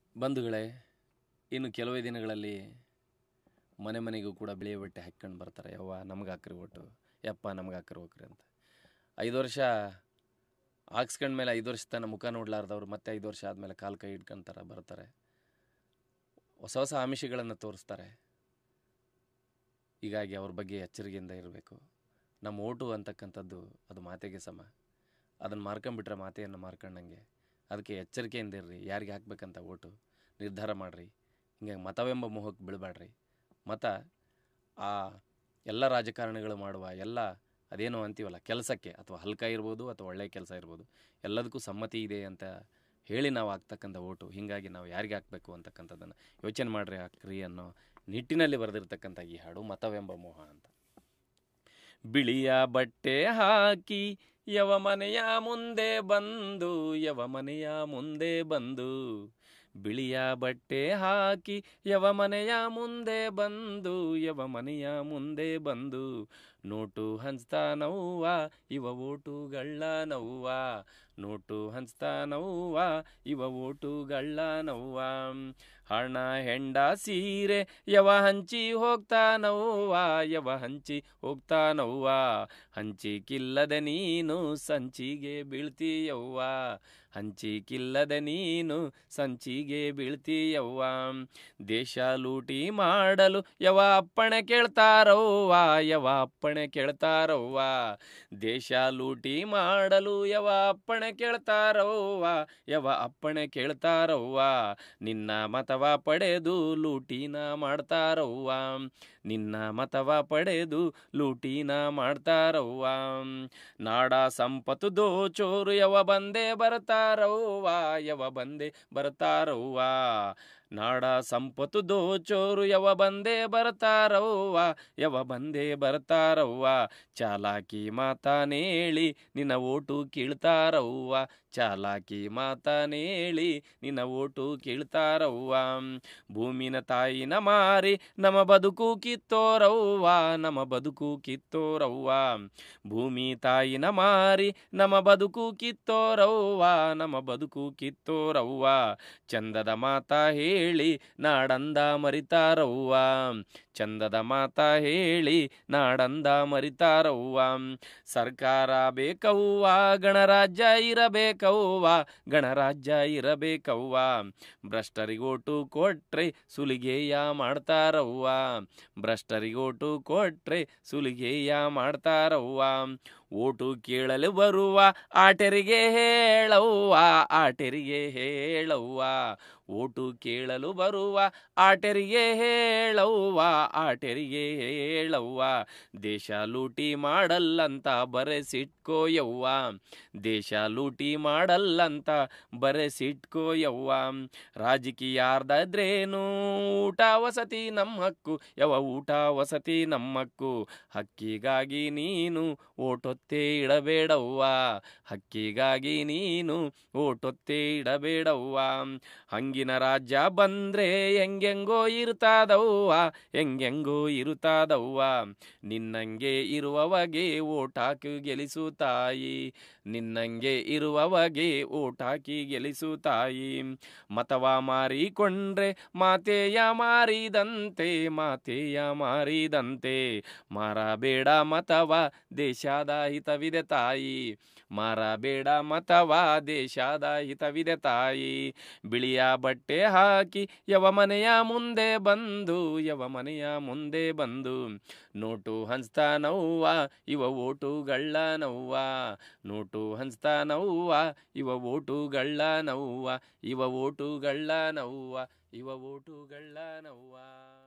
ಬಂಧುಗಳೇ ಇನ್ನು ಕೆಲವೇ ದಿನಗಳಲ್ಲಿ ಮನೆ ಮನೆಗೂ ಕೂಡ ಬಿಳಿಯ ಬಟ್ಟೆ ಹಾಕ್ಕೊಂಡು ಬರ್ತಾರೆ ಯವ್ವ ನಮ್ಗೆ ಹಾಕ್ರಿ ಒಟ್ಟು ಯಪ್ಪ ನಮ್ಗೆ ಹಾಕ್ರಿ ಹೋಗ್ರಿ ಅಂತ ಐದು ವರ್ಷ ಹಾಕ್ಸ್ಕೊಂಡ್ಮೇಲೆ ಐದು ವರ್ಷ ತನಕ ಮುಖ ನೋಡ್ಲಾರ್ದವ್ರು ಮತ್ತೆ ಐದು ವರ್ಷ ಆದಮೇಲೆ ಕಾಲು ಕೈ ಹಿಡ್ಕೊಂತಾರೆ ಬರ್ತಾರೆ ಹೊಸ ಹೊಸ ಆಮಿಷಗಳನ್ನು ತೋರಿಸ್ತಾರೆ ಹೀಗಾಗಿ ಅವ್ರ ಬಗ್ಗೆ ಎಚ್ಚರಿಕೆಯಿಂದ ಇರಬೇಕು ನಮ್ಮ ಓಟು ಅಂತಕ್ಕಂಥದ್ದು ಅದು ಮಾತೆಗೆ ಸಮ ಅದನ್ನು ಮಾರ್ಕೊಂಬಿಟ್ರೆ ಮಾತೆಯನ್ನು ಮಾರ್ಕೊಂಡಂಗೆ ಅದಕ್ಕೆ ಎಚ್ಚರಿಕೆಯಿಂದ ಇರ್ರಿ ಯಾರಿಗೆ ಹಾಕ್ಬೇಕಂತ ಓಟು ನಿರ್ಧಾರ ಮಾಡಿರಿ ಹಿಂಗಾಗಿ ಮತವೆಂಬ ಮೋಹಕ್ಕೆ ಬೀಳಬೇಡ್ರಿ ಮತ ಆ ಎಲ್ಲ ರಾಜಕಾರಣಿಗಳು ಮಾಡುವ ಎಲ್ಲ ಅದೇನೋ ಅಂತೀವಲ್ಲ ಕೆಲಸಕ್ಕೆ ಅಥವಾ ಹಲ್ಕ ಇರ್ಬೋದು ಅಥವಾ ಒಳ್ಳೆಯ ಕೆಲಸ ಇರ್ಬೋದು ಎಲ್ಲದಕ್ಕೂ ಸಮ್ಮತಿ ಇದೆ ಅಂತ ಹೇಳಿ ನಾವು ಹಾಕ್ತಕ್ಕಂಥ ಓಟು ಹೀಗಾಗಿ ನಾವು ಯಾರಿಗೆ ಹಾಕಬೇಕು ಅಂತಕ್ಕಂಥದ್ದನ್ನು ಯೋಚನೆ ಮಾಡ್ರಿ ಹಾಕ್ರಿ ಅನ್ನೋ ನಿಟ್ಟಿನಲ್ಲಿ ಬರೆದಿರ್ತಕ್ಕಂಥ ಈ ಹಾಡು ಮತವೆಂಬ ಮೋಹ ಅಂತ ಬಿಳಿಯ ಬಟ್ಟೆ ಹಾಕಿ ಯವ ಮನೆಯ ಮುಂದೆ ಬಂದು ಯವ ಮನೆಯ ಮುಂದೆ ಬಂದು ಬಿಳಿಯ ಬಟ್ಟೆ ಹಾಕಿ ಯವ ಮನೆಯ ಮುಂದೆ ಬಂದು ಯವ ಮನೆಯ ಮುಂದೆ ಬಂದು ನೋಟು ಹಂಚ್ತಾನವ್ವ ಇವ ಓಟುಗಳ ನವ್ವ ನೋಟು ಹಂಚ್ತಾನವ್ವ ಇವ ಓಟುಗಳ ನವ್ವ ಹಣ ಹೆಂಡ ಸೀರೆ ಯವ ಹಂಚಿ ಹೋಗ್ತಾನವ್ವ ಯವ ಹಂಚಿ ಹೋಗ್ತಾನವ್ವ ಹಂಚಿಕಿಲ್ಲದೆ ನೀನು ಸಂಚಿಗೆ ಬೀಳ್ತೀಯವ್ವ ಹಂಚಿಕಿಲ್ಲದೆ ನೀನು ಸಂಚಿಗೆ ಬೀಳ್ತೀಯವ್ವ ದೇಶ ಲೂಟಿ ಮಾಡಲು ಯವ ಅಪ್ಪಣೆ ಕೇಳ್ತಾರವ್ವ ಯವ ಅಪ್ಪಣೆ ಕೇಳ್ತಾರವ್ವ ದೇಶ ಲೂಟಿ ಮಾಡಲು ಯವ ಅಪ್ಪಣೆ ಕೇಳ್ತಾರವ್ವ ಯವ ಅಪ್ಪಣೆ ಕೇಳ್ತಾರವ್ವ ನಿನ್ನ ಮತವ ಪಡೆದು ಲೂಟಿನ ಮಾಡ್ತಾರವ್ವ ನಿನ್ನ ಮತವ ಪಡೆದು ಲೂಟಿನ ಮಾಡ್ತಾರವ್ವ ನಾಡ ಸಂಪತ್ತು ದೋಚೋರು ಯವ ಬಂದೇ ಬರ್ತಾರವ್ವ ಯವ ಬಂದೇ ಬರ್ತಾರವ್ವ ನಾಡ ಸಂಪತ್ತು ದೋಚೋರು ಯವ ಬಂದೇ ಬರ್ತಾರವ್ವ ಯವ ಬಂದೇ ಬರ್ತಾರವ್ವ ಚಾಲಾಕಿ ಮಾತಾನೇಳಿ ನಿನ್ನ ಓಟು ಕೀಳ್ತಾರವ್ವ ಚಾಲಾಕಿ ಮಾತಾನೇಳಿ ನಿನ್ನ ಓಟು ಕೀಳ್ತಾರವ್ವ ಭೂಮಿನ ತಾಯಿನ ಮಾರಿ ನಮ್ಮ ಬದುಕು ಕಿತ್ತೋರವ್ವ ನಮ್ಮ ಬದುಕು ಕಿತ್ತೋರವ್ವ ಭೂಮಿ ತಾಯಿನ ಮಾರಿ ನಮ್ಮ ಬದುಕು ಕಿತ್ತೋರವ್ವ ನಮ್ಮ ಬದುಕು ಕಿತ್ತೋರವ್ವ ಚಂದದ ಮಾತ ಹೇಳಿ ನಾಡಂದ ಮರಿತಾರವ್ವ ಚಂದದ ಮಾತ ಹೇಳಿ ನಾಡಂದ ಮರಿತಾರವ್ವ ಸರ್ಕಾರ ಬೇಕವ್ವ ಗಣರಾಜ್ಯ ಇರಬೇಕವ್ವ ಗಣರಾಜ್ಯ ಇರಬೇಕವ್ವ ಭ್ರಷ್ಟರಿಗೋಟು ಕೊಟ್ರೆ ಸುಲಿಗೆಯ ಮಾಡ್ತಾರವ್ವ ಭ್ರಷ್ಟರಿಗೋಟು ಕೊಟ್ರೆ ಸುಲಿಗೆಯ ಮಾಡ್ತಾರವ್ವ ಓಟು ಕೇಳಲು ಬರುವ ಆಟರಿಗೆ ಹೇಳವ್ವ ಆಟರಿಗೆ ಹೇಳವ್ವ ಓಟು ಕೇಳಲು ಬರುವ ಆಟರಿಗೆ ಹೇಳವ್ವ ಆಟರಿಗೆ ಹೇಳವ್ವ ದೇಶ ಲೂಟಿ ಮಾಡಲ್ಲಂತ ಬರೆಸಿಟ್ಕೋಯವ್ವ ದೇಶ ಲೂಟಿ ಮಾಡಲ್ಲಂತ ಬರೆಸಿಟ್ಕೋಯವ್ವ ರಾಜಕೀಯಾರ್ದ್ರೇನು ಊಟ ವಸತಿ ನಮ್ಮ ಹಕ್ಕು ಯಾವ ಊಟ ವಸತಿ ನಮ್ಮ ಹಕ್ಕು ಹಕ್ಕಿಗಾಗಿ ನೀನು ಓಟೊತ್ತೆ ಇಡಬೇಡವ್ವ ಹಕ್ಕಿಗಾಗಿ ನೀನು ಓಟೊತ್ತೆ ಇಡಬೇಡವ್ವ ಹಂಗಿನ ರಾಜ್ಯ ಬಂದ್ರೆ ಹೆಂಗೆಂಗೋ ಇರ್ತಾದವ್ವ ಹೆಂಗೆಂಗೋ ಇರುತ್ತಾದವ್ವ ನಿನ್ನಂಗೆ ಇರುವವಗೆ ಓಟಾಕಿ ಗೆಲಿಸು ತಾಯಿ ನಿನ್ನಂಗೆ ಇರುವವಗೆ ಓಟಾಕಿ ಗೆಲಿಸು ತಾಯಿ ಮತವ ಮಾರಿಕೊಂಡ್ರೆ ಮಾತೆಯ ಮಾರಿದಂತೆ ಮಾತೆಯ ಮಾರಿದಂತೆ ಮಾರಬೇಡ ಮತವ ದೇಶದ ಹಿತವಿದೆ ತಾಯಿ ಮಾರಬೇಡ ಮತವ ದೇಶದ ಹಿತವಿದೆ ತಾಯಿ ಬಿಳಿಯ ಬಟ್ಟೆ ಹಾಕಿ ಯವ ಮನೆಯ ಮುಂದೆ ಬಂದು ಯವ ಮನೆಯ ಮುಂದೆ ಬಂದು ನೋಟು ಹಂಚ್ತಾನವ್ವ ಇವ ಓಟುಗಳ ನವ್ವ ನೋಟು ಹಂಚ್ತಾನವ್ವ ಇವ ಓಟುಗಳ ನವ್ವ ಇವ ಓಟುಗಳ ನವ್ವ ಇವ ಓಟುಗಳ ನವ್ವ